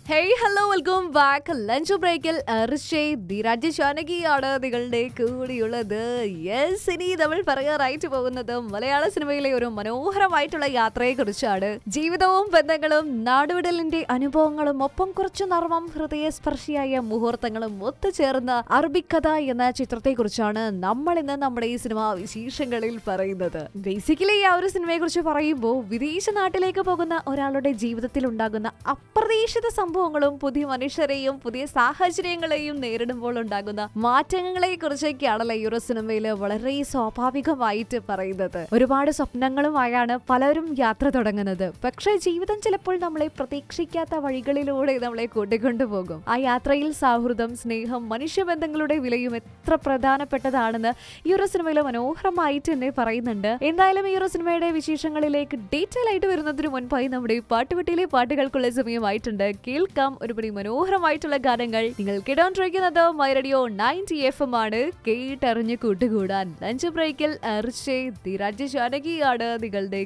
hey hello welcome back lunch ബ്രേക്കിൽ ധീരാജ് ജാനകിയാണ് നിങ്ങളുടെ കൂടിയുള്ളത് yes ഇനി നമ്മൾ പറയാറായിട്ട് പോകുന്നത് മലയാള സിനിമയിലെ ഒരു മനോഹരമായിട്ടുള്ള യാത്രയെ കുറിച്ചാണ് ജീവിതവും ബന്ധങ്ങളും നാടുവിടലിന്റെ അനുഭവങ്ങളും ഒപ്പം കുറച്ചു നർമ്മം ഹൃദയസ്പർശിയായ മുഹൂർത്തങ്ങളും ഒത്തുചേർന്ന അറബിക്കഥ എന്ന ചിത്രത്തെ കുറിച്ചാണ് നമ്മൾ ഇന്ന് നമ്മുടെ ഈ സിനിമ വിശേഷങ്ങളിൽ പറയുന്നത് ബേസിക്കലി ആ ഒരു സിനിമയെ കുറിച്ച് പറയുമ്പോൾ വിദേശ നാട്ടിലേക്ക് പോകുന്ന ഒരാളുടെ ജീവിതത്തിൽ ഉണ്ടാകുന്ന അപ്രതീക്ഷിത സംഭവങ്ങളും പുതിയ മനുഷ്യരെയും പുതിയ സാഹചര്യങ്ങളെയും നേരിടുമ്പോൾ ഉണ്ടാകുന്ന മാറ്റങ്ങളെ കുറിച്ചൊക്കെയാണല്ലോ ഈ ഒരു സിനിമയിൽ വളരെ സ്വാഭാവികമായിട്ട് പറയുന്നത് ഒരുപാട് സ്വപ്നങ്ങളുമായാണ് പലരും യാത്ര തുടങ്ങുന്നത് പക്ഷേ ജീവിതം ചിലപ്പോൾ നമ്മളെ പ്രതീക്ഷിക്കാത്ത വഴികളിലൂടെ നമ്മളെ കൂട്ടിക്കൊണ്ടുപോകും ആ യാത്രയിൽ സൗഹൃദം സ്നേഹം മനുഷ്യബന്ധങ്ങളുടെ വിലയും എത്ര പ്രധാനപ്പെട്ടതാണെന്ന് ഈ ഒരു സിനിമയിൽ മനോഹരമായിട്ട് തന്നെ പറയുന്നുണ്ട് എന്തായാലും ഈ ഒരു സിനിമയുടെ വിശേഷങ്ങളിലേക്ക് ഡീറ്റെയിൽ ആയിട്ട് വരുന്നതിന് മുൻപായി നമ്മുടെ പാട്ടുപെട്ടിയിലെ പാട്ടുകൾക്കുള്ള സമയമായിട്ടുണ്ട് കേൾക്കാം ഒരുപടി മനോഹരമായിട്ടുള്ള ഗാനങ്ങൾ നിങ്ങൾ കേട്ടോണ്ടിരിക്കുന്നത് my radio ninety F M ആണ് കേട്ടറിഞ്ഞ് കൂട്ടുകൂടാൻ ലഞ്ച് ബ്രേക്കിൽ അർച്ചേ ധീരാജ് ജാനകിയാണ് നിങ്ങളുടെ